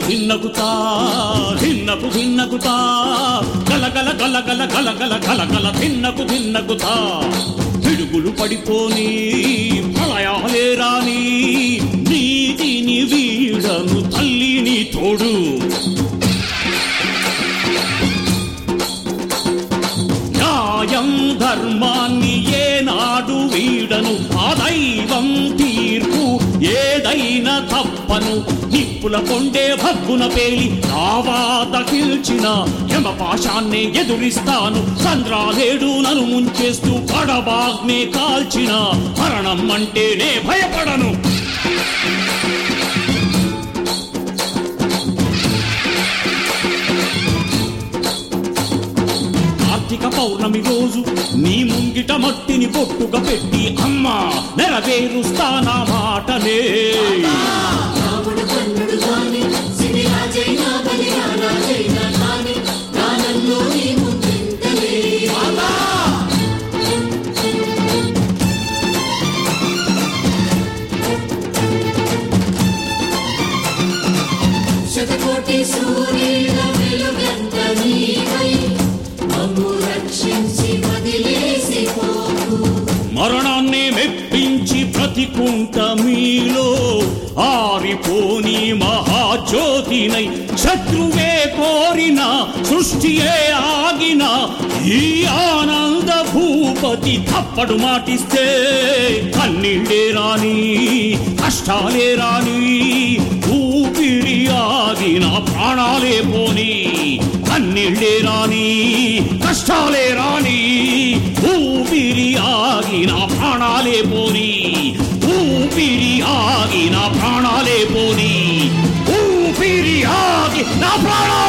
భిన్నకుతా భిన్నకు భిన్నకుతా గలగల గలగల గలగల గలగల భిన్నకు భిన్నకుతా పిడుగులు పడిపోని ప్రళయాలే రాని నీతిని వీడను తల్లిని తోడు న్యాయం ధర్మాన్ని ఏనాడు వీడను ఆ దైవం తీర్పు ఏదైనా తప్పను నిప్పుల కొండే భగ్గున పేలి నావాత కిల్చిన యమపాశాన్నే ఎదురిస్తాను చంద్రాలేడు నన్ను ముంచేస్తూ పడబాగ్నే కాల్చిన మరణం అంటేనే భయపడను కార్తీక పౌర్ణమి రోజు నీ ముంగిట మట్టిని పొట్టుగా పెట్టి అమ్మా నెరవేరుస్తానా మాటనే రాముడు కన్నుడు గాని సిరి రాజైనా బలి రాజైనా కాని గానంలో నీ ముందుంటలే శతకోటి సూర్యుల వెలుగంత నీవై మమ్ము రక్షించి వదిలేసి పోకు మరణాన్ని మెప్పించి ప్రతికుంట మీలో ఆరిపోని మహాజ్యోతినై శత్రువే కోరిన సృష్టియే ఆగిన ఈ ఆనంద భూపతి తప్పడు మాటిస్తే కన్నీళ్ళే రాని కష్టాలే రాని ఊపిరి ఆగిన ప్రాణాలే పోని కన్నీళ్ళే రాని కష్టాలే రాని ఊపిరి ఆగిన ప్రాణాలే పోని ఊపిరి ఆగిన ప్రాణాలే పోని ఊపిరి ఆగి నా ప్రాణాలే